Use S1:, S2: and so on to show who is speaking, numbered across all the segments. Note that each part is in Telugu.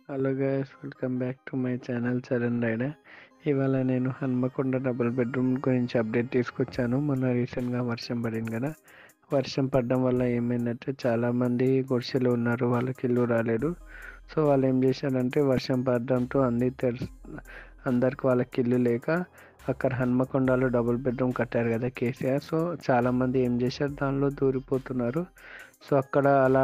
S1: hello guys welcome back to my channel Charan rider ఇవాళ నేను హన్మకొండ డబుల్ బెడ్రూమ్ గురించి అప్డేట్ తీసుకొచ్చాను మొన్న రీసెంట్గా వర్షం పడింది కదా వర్షం పడడం వల్ల ఏమైందంటే చాలామంది గుడిసెలు ఉన్నారు వాళ్ళకి ఇల్లు రాలేదు సో వాళ్ళు ఏం చేశారంటే వర్షం పడడంతో అన్నీ తెలుసు అందరికి వాళ్ళకి ఇల్లు లేక అక్కడ హన్మకొండలో డబుల్ బెడ్రూమ్ కట్టారు కదా కేసీఆర్ సో చాలామంది ఏం చేశారు దానిలో దూరిపోతున్నారు సో అక్కడ అలా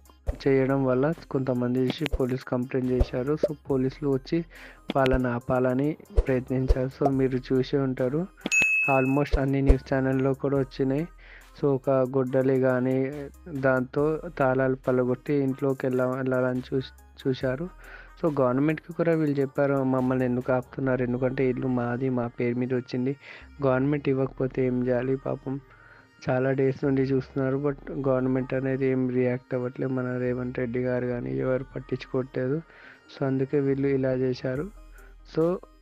S1: చేయడం వల్ల కొంతమంది చేసి పోలీస్ కంప్లైంట్ చేశారు సో పోలీసులు వచ్చి వాళ్ళని ఆపాలని ప్రయత్నించారు సో మీరు చూసే ఉంటారు ఆల్మోస్ట్ అన్ని న్యూస్ ఛానల్లో కూడా వచ్చినాయి సో ఒక గుడ్డలి కానీ దాంతో తాళాలు పలగొట్టి ఇంట్లోకి వెళ్ళ వెళ్ళాలని చూ చూశారు సో గవర్నమెంట్కి కూడా వీళ్ళు చెప్పారు మమ్మల్ని ఎందుకు ఆపుతున్నారు ఎందుకంటే ఇల్లు మాది మా పేరు మీద వచ్చింది గవర్నమెంట్ ఇవ్వకపోతే ఏం చేయాలి పాపం చాలా డేస్ నుండి చూస్తున్నారు బట్ గవర్నమెంట్ అనేది ఏం రియాక్ట్ అవ్వట్లేదు మన రేవంత్ రెడ్డి గారు కానీ ఎవరు పట్టించుకోవట్లేదు సో అందుకే వీళ్ళు ఇలా చేశారు సో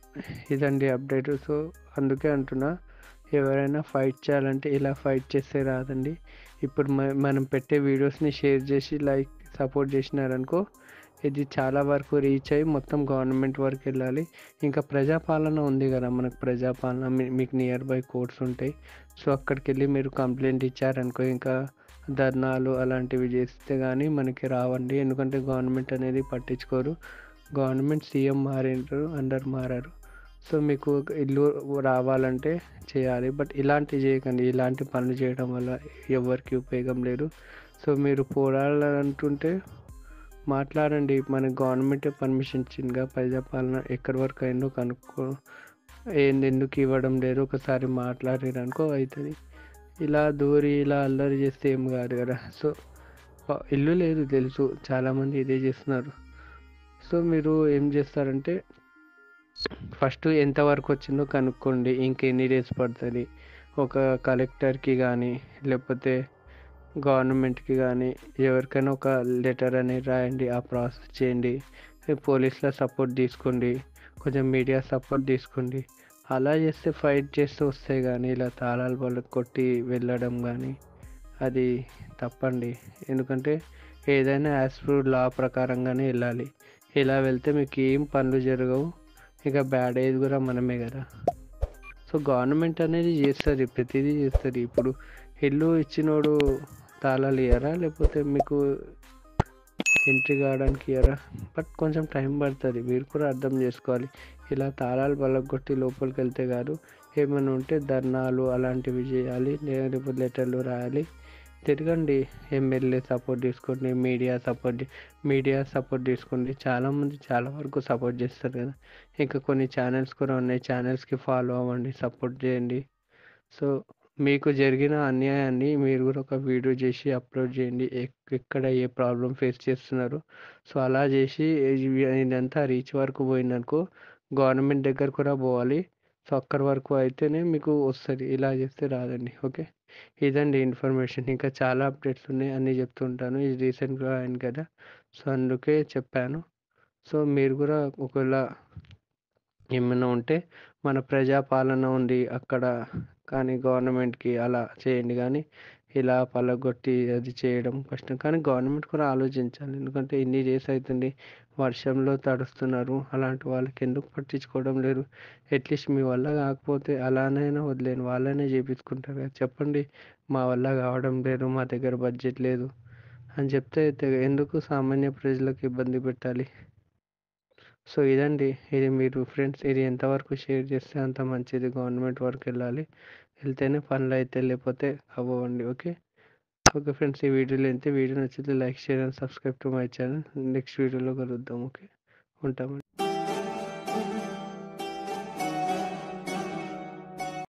S1: ఇదండి అప్డేట్ సో అందుకే అంటున్నా ఎవరైనా ఫైట్ చేయాలంటే ఇలా ఫైట్ చేస్తే రాదండి ఇప్పుడు మనం పెట్టే వీడియోస్ని షేర్ చేసి లైక్ సపోర్ట్ చేసినారనుకో ఇది చాలా వరకు రీచ్ అయ్యి మొత్తం గవర్నమెంట్ వరకు వెళ్ళాలి ఇంకా ప్రజాపాలన ఉంది కదా మనకు ప్రజాపాలన మీకు నియర్ బై కోర్ట్స్ ఉంటాయి సో అక్కడికి వెళ్ళి మీరు కంప్లైంట్ ఇచ్చారనుకో ఇంకా ధర్నాలు అలాంటివి చేస్తే కానీ మనకి రావండి ఎందుకంటే గవర్నమెంట్ అనేది పట్టించుకోరు గవర్నమెంట్ సీఎం మారిండ్రు అందరు మారారు సో మీకు ఇల్లు రావాలంటే చేయాలి బట్ ఇలాంటివి చేయకండి ఇలాంటి పనులు చేయడం వల్ల ఎవరికి ఉపయోగం లేదు సో మీరు పోరాడాలంటుంటే మాట్లాడండి మన గవర్నమెంటే పర్మిషన్ ఇచ్చిందిగా ప్రజాపాలన ఎక్కడి వరకు అయిందో కనుక్కో ఏంది ఎందుకు ఇవ్వడం లేదు ఒకసారి మాట్లాడారు అనుకో అవుతుంది ఇలా దూరి ఇలా అల్లరి చేస్తే ఏం కాదు కదా సో ఇల్లు లేదు తెలుసు చాలామంది ఇదే చేస్తున్నారు సో మీరు ఏం చేస్తారంటే ఫస్ట్ ఎంతవరకు వచ్చిందో కనుక్కోండి ఇంకెన్ని డేస్ పడుతుంది ఒక కలెక్టర్కి కానీ లేకపోతే గవర్నమెంట్కి కానీ ఎవరికైనా ఒక లెటర్ అనేది రాయండి ఆ ప్రాసెస్ చేయండి పోలీసుల సపోర్ట్ తీసుకోండి కొంచెం మీడియా సపోర్ట్ తీసుకోండి అలా చేస్తే ఫైట్ చేస్తూ వస్తాయి కానీ ఇలా తాళాలు వాళ్ళకి కొట్టి వెళ్ళడం కానీ అది తప్పండి ఎందుకంటే ఏదైనా యాజ్ పర్ లా ప్రకారంగానే వెళ్ళాలి ఇలా వెళ్తే మీకు ఏం పనులు జరగవు ఇక బ్యాడ్ అయ్యేది కూడా మనమే కదా సో గవర్నమెంట్ అనేది చేస్తుంది ప్రతిదీ చేస్తుంది ఇప్పుడు ఇల్లు ఇచ్చినోడు తాళాలు ఇయ్యరా లేకపోతే మీకు ఎంట్రీ కావడానికి ఇయ్యరా బట్ కొంచెం టైం పడుతుంది మీరు కూడా అర్థం చేసుకోవాలి ఇలా తాళాలు పలగొట్టి లోపలికి వెళ్తే కాదు ఏమైనా ఉంటే ధర్నాలు అలాంటివి చేయాలి లేకపోతే లెటర్లు రాయాలి తిరగండి ఎమ్మెల్యే సపోర్ట్ తీసుకోండి మీడియా సపోర్ట్ మీడియా సపోర్ట్ తీసుకోండి చాలామంది చాలా వరకు సపోర్ట్ చేస్తారు కదా ఇంకా కొన్ని ఛానల్స్ కూడా ఉన్నాయి ఛానల్స్కి ఫాలో అవ్వండి సపోర్ట్ చేయండి సో మీకు జరిగిన అన్యాయాన్ని మీరు కూడా ఒక వీడియో చేసి అప్లోడ్ చేయండి ఎక్కడ ఏ ప్రాబ్లం ఫేస్ చేస్తున్నారు సో అలా చేసి ఇదంతా రీచ్ వరకు పోయిందనుకో గవర్నమెంట్ దగ్గర కూడా పోవాలి సో అక్కడి వరకు అయితేనే మీకు వస్తుంది ఇలా చేస్తే రాదండి ఓకే ఇదండి ఇన్ఫర్మేషన్ ఇంకా చాలా అప్డేట్స్ ఉన్నాయి అన్నీ చెప్తుంటాను ఇది రీసెంట్గా అయింది కదా సో అందుకే చెప్పాను సో మీరు కూడా ఒకవేళ ఏమైనా ఉంటే మన ప్రజాపాలన ఉంది అక్కడ కానీ గవర్నమెంట్కి అలా చేయండి కానీ ఇలా పలగొట్టి అది చేయడం కష్టం కానీ గవర్నమెంట్ కూడా ఆలోచించాలి ఎందుకంటే ఇన్ని డేస్ అవుతుంది వర్షంలో తడుస్తున్నారు అలాంటి వాళ్ళకి ఎందుకు పట్టించుకోవడం లేదు అట్లీస్ట్ మీ వల్ల కాకపోతే అలానైనా వదిలేను వాళ్ళనే చేపించుకుంటారు కదా చెప్పండి మా వల్ల కావడం లేదు మా దగ్గర బడ్జెట్ లేదు అని చెప్తే ఎందుకు సామాన్య ప్రజలకు ఇబ్బంది పెట్టాలి సో ఇదండి ఇది మీరు ఫ్రెండ్స్ ఇది ఎంతవరకు షేర్ చేస్తే అంత మంచిది గవర్నమెంట్ వరకు వెళ్ళాలి వెళ్తేనే పనులు అయితే లేకపోతే అవ్వండి ఓకే ఓకే ఫ్రెండ్స్ ఈ వీడియోలో అయితే వీడియో నచ్చితే like share and subscribe to my channel next వీడియోలో కలుద్దాం ఓకే ఉంటామండి